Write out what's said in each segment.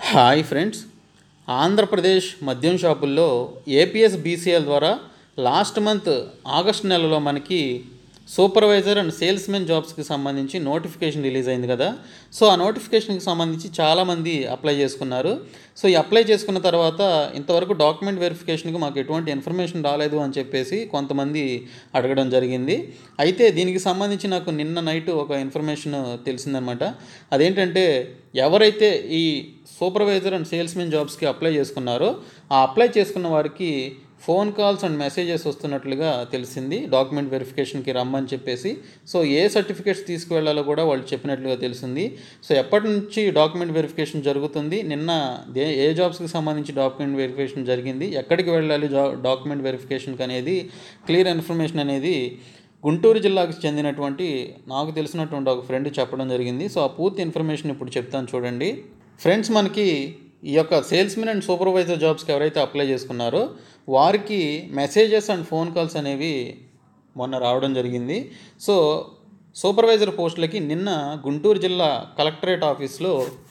hi friends Andhra Pradesh మద్యం షాపుల్లో APS బీసీఎల్ ద్వారా లాస్ట్ మంత్ ఆగస్ట్ నెలలో మనకి సూపర్వైజర్ అండ్ సేల్స్మెన్ జాబ్స్కి సంబంధించి నోటిఫికేషన్ రిలీజ్ అయింది కదా సో ఆ నోటిఫికేషన్కి సంబంధించి చాలామంది అప్లై చేసుకున్నారు సో ఈ అప్లై చేసుకున్న తర్వాత ఇంతవరకు డాక్యుమెంట్ వెరిఫికేషన్కి మాకు ఎటువంటి ఇన్ఫర్మేషన్ రాలేదు అని చెప్పేసి కొంతమంది అడగడం జరిగింది అయితే దీనికి సంబంధించి నాకు నిన్న నైట్ ఒక ఇన్ఫర్మేషన్ తెలిసిందనమాట అదేంటంటే ఎవరైతే ఈ సూపర్వైజర్ అండ్ సేల్స్మెన్ జాబ్స్కి అప్లై చేసుకున్నారో ఆ అప్లై చేసుకున్న వారికి ఫోన్ కాల్స్ అండ్ మెసేజెస్ వస్తున్నట్లుగా తెలిసింది డాక్యుమెంట్ వెరిఫికేషన్కి రమ్మని చెప్పేసి సో ఏ సర్టిఫికేట్స్ తీసుకువెళ్ళాలో కూడా వాళ్ళు చెప్పినట్లుగా తెలిసింది సో ఎప్పటి నుంచి డాక్యుమెంట్ వెరిఫికేషన్ జరుగుతుంది నిన్న దే ఏ జాబ్స్కి సంబంధించి డాక్యుమెంట్ వెరిఫికేషన్ జరిగింది ఎక్కడికి వెళ్ళాలి జా డాక్యుమెంట్ వెరిఫికేషన్కి అనేది క్లియర్ ఇన్ఫర్మేషన్ అనేది గుంటూరు జిల్లాకు చెందినటువంటి నాకు తెలిసినటువంటి ఒక ఫ్రెండ్ చెప్పడం జరిగింది సో ఆ పూర్తి ఇన్ఫర్మేషన్ ఇప్పుడు చెప్తాను చూడండి ఫ్రెండ్స్ మనకి ఈ యొక్క సేల్స్మెన్ అండ్ సూపర్వైజర్ జాబ్స్కి ఎవరైతే అప్లై చేసుకున్నారో వారికి మెసేజెస్ అండ్ ఫోన్ కాల్స్ అనేవి మొన్న రావడం జరిగింది సో సూపర్వైజర్ పోస్టులకి నిన్న గుంటూరు జిల్లా కలెక్టరేట్ ఆఫీస్లో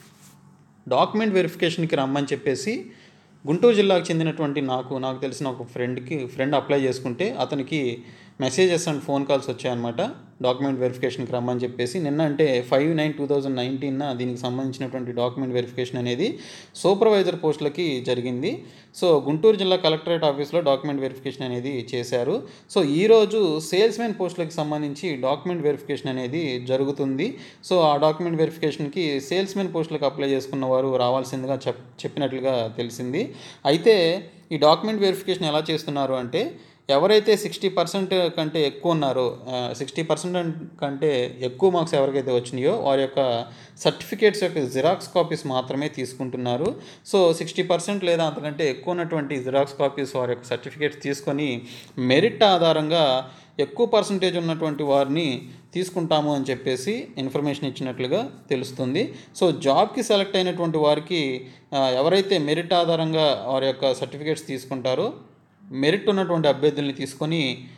డాక్యుమెంట్ వెరిఫికేషన్కి రమ్మని చెప్పేసి గుంటూరు జిల్లాకు చెందినటువంటి నాకు నాకు తెలిసిన ఒక ఫ్రెండ్కి ఫ్రెండ్ అప్లై చేసుకుంటే అతనికి మెసేజెస్ అండ్ ఫోన్ కాల్స్ వచ్చాయన్నమాట డాక్యుమెంట్ వెరిఫికేషన్కి రమ్మని చెప్పేసి నిన్న అంటే ఫైవ్ నైన్ టూ థౌజండ్ నైన్టీన్న దీనికి సంబంధించినటువంటి డాక్యుమెంట్ వెరిఫికేషన్ అనేది సూపర్వైజర్ పోస్టులకి జరిగింది సో గుంటూరు జిల్లా కలెక్టరేట్ ఆఫీస్లో డాక్యుమెంట్ వెరిఫికేషన్ అనేది చేశారు సో ఈరోజు సేల్స్మెన్ పోస్టులకు సంబంధించి డాక్యుమెంట్ వెరిఫికేషన్ అనేది జరుగుతుంది సో ఆ డాక్యుమెంట్ వెరిఫికేషన్కి సేల్స్మెన్ పోస్టులకు అప్లై చేసుకున్న వారు రావాల్సిందిగా చెప్ చెప్పినట్లుగా తెలిసింది అయితే ఈ డాక్యుమెంట్ వెరిఫికేషన్ ఎలా చేస్తున్నారు అంటే ఎవరైతే సిక్స్టీ పర్సెంట్ కంటే ఎక్కువ ఉన్నారో సిక్స్టీ పర్సెంట్ కంటే ఎక్కువ మార్క్స్ ఎవరికైతే వచ్చినాయో వారి యొక్క సర్టిఫికేట్స్ యొక్క జిరాక్స్ కాపీస్ మాత్రమే తీసుకుంటున్నారు సో సిక్స్టీ పర్సెంట్ లేదా అంతకంటే ఎక్కువ ఉన్నటువంటి జిరాక్స్ కాపీస్ వారి యొక్క సర్టిఫికేట్స్ తీసుకొని మెరిట్ ఆధారంగా ఎక్కువ పర్సంటేజ్ ఉన్నటువంటి వారిని తీసుకుంటాము అని చెప్పేసి ఇన్ఫర్మేషన్ ఇచ్చినట్లుగా తెలుస్తుంది సో జాబ్కి సెలెక్ట్ అయినటువంటి వారికి ఎవరైతే మెరిట్ ఆధారంగా వారి యొక్క సర్టిఫికేట్స్ తీసుకుంటారో మెరిట్ ఉన్నటువంటి అభ్యర్థుల్ని తీసుకొని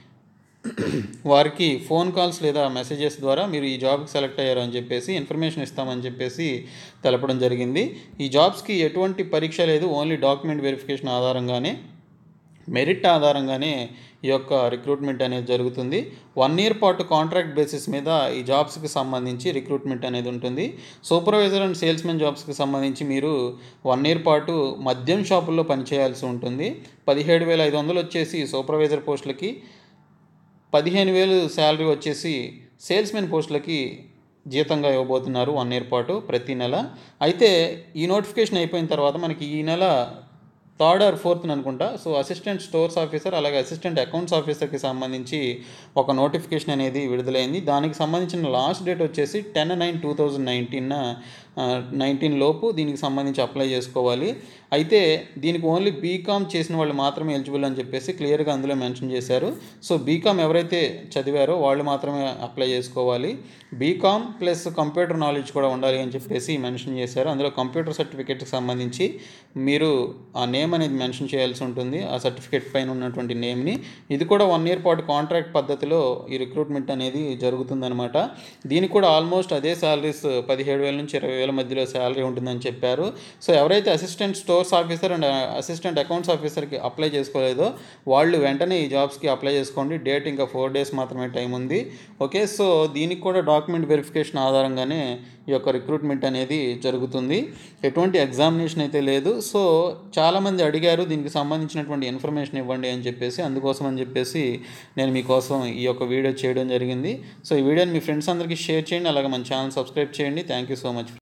వారికి ఫోన్ కాల్స్ లేదా మెసేజెస్ ద్వారా మీరు ఈ జాబ్కి సెలెక్ట్ అయ్యారు అని చెప్పేసి ఇన్ఫర్మేషన్ ఇస్తామని చెప్పేసి తెలపడం జరిగింది ఈ జాబ్స్కి ఎటువంటి పరీక్ష లేదు ఓన్లీ డాక్యుమెంట్ వెరిఫికేషన్ ఆధారంగానే మెరిట్ ఆధారంగానే ఈ యొక్క రిక్రూట్మెంట్ అనేది జరుగుతుంది వన్ ఇయర్ పాటు కాంట్రాక్ట్ బేసిస్ మీద ఈ జాబ్స్కి సంబంధించి రిక్రూట్మెంట్ అనేది ఉంటుంది సూపర్వైజర్ అండ్ సేల్స్మెన్ జాబ్స్కి సంబంధించి మీరు వన్ ఇయర్ పాటు మద్యం షాపుల్లో పనిచేయాల్సి ఉంటుంది పదిహేడు వేల ఐదు వందలు వచ్చేసి సూపర్వైజర్ పోస్టులకి పదిహేను వేలు శాలరీ వచ్చేసి సేల్స్మెన్ పోస్టులకి జీతంగా ఇవ్వబోతున్నారు వన్ ఇయర్ పాటు ప్రతి నెల అయితే ఈ నోటిఫికేషన్ అయిపోయిన తర్వాత మనకి ఈ నెల థర్డ్ ఆర్ ఫోర్త్ అనుకుంటా సో అసిస్టెంట్ స్టోర్స్ ఆఫీసర్ అలాగే అసిస్టెంట్ అకౌంట్స్ ఆఫీసర్కి సంబంధించి ఒక నోటిఫికేషన్ అనేది విడుదలైంది దానికి సంబంధించిన లాస్ట్ డేట్ వచ్చేసి ten nine two thousand nineteen nineteen లోపు దీనికి సంబంధించి అప్లై చేసుకోవాలి అయితే దీనికి ఓన్లీ బీకామ్ చేసిన వాళ్ళు మాత్రమే ఎలిజిబుల్ అని చెప్పేసి క్లియర్గా అందులో మెన్షన్ చేశారు సో బీకామ్ ఎవరైతే చదివారో వాళ్ళు మాత్రమే అప్లై చేసుకోవాలి బీకామ్ ప్లస్ కంప్యూటర్ నాలెడ్జ్ కూడా ఉండాలి అని చెప్పేసి మెన్షన్ చేశారు అందులో కంప్యూటర్ సర్టిఫికేట్కి సంబంధించి మీరు ఆ నేమ్ అనేది మెన్షన్ చేయాల్సి ఉంటుంది ఆ సర్టిఫికేట్ పైన ఉన్నటువంటి నేమ్ని ఇది కూడా వన్ ఇయర్ పాటు కాంట్రాక్ట్ పద్ధతిలో ఈ రిక్రూట్మెంట్ అనేది జరుగుతుందనమాట దీనికి కూడా ఆల్మోస్ట్ అదే శాలరీస్ పదిహేడు వేల నుంచి ఇరవై వేల మధ్యలో శాలరీ ఉంటుందని చెప్పారు సో ఎవరైతే assistant stores officer and assistant accounts ఆఫీసర్కి అప్లై చేసుకోలేదో వాళ్ళు వెంటనే ఈ జాబ్స్కి అప్లై చేసుకోండి డేట్ ఇంకా ఫోర్ డేస్ మాత్రమే టైం ఉంది ఓకే సో దీనికి కూడా డాక్యుమెంట్ వెరిఫికేషన్ ఆధారంగానే ఈ యొక్క రిక్రూట్మెంట్ అనేది జరుగుతుంది ఎటువంటి ఎగ్జామినేషన్ అయితే లేదు సో చాలామంది అడిగారు దీనికి సంబంధించినటువంటి ఇన్ఫర్మేషన్ ఇవ్వండి అని చెప్పేసి అందుకోసం అని చెప్పేసి నేను మీకోసం ఈ యొక్క వీడియో చేయడం జరిగింది సో ఈ వీడియోని మీ ఫ్రెండ్స్ అందరికీ షేర్ చేయండి అలాగే మన ఛానల్ సబ్స్క్రైబ్ చేయండి థ్యాంక్ యూ సో మచ్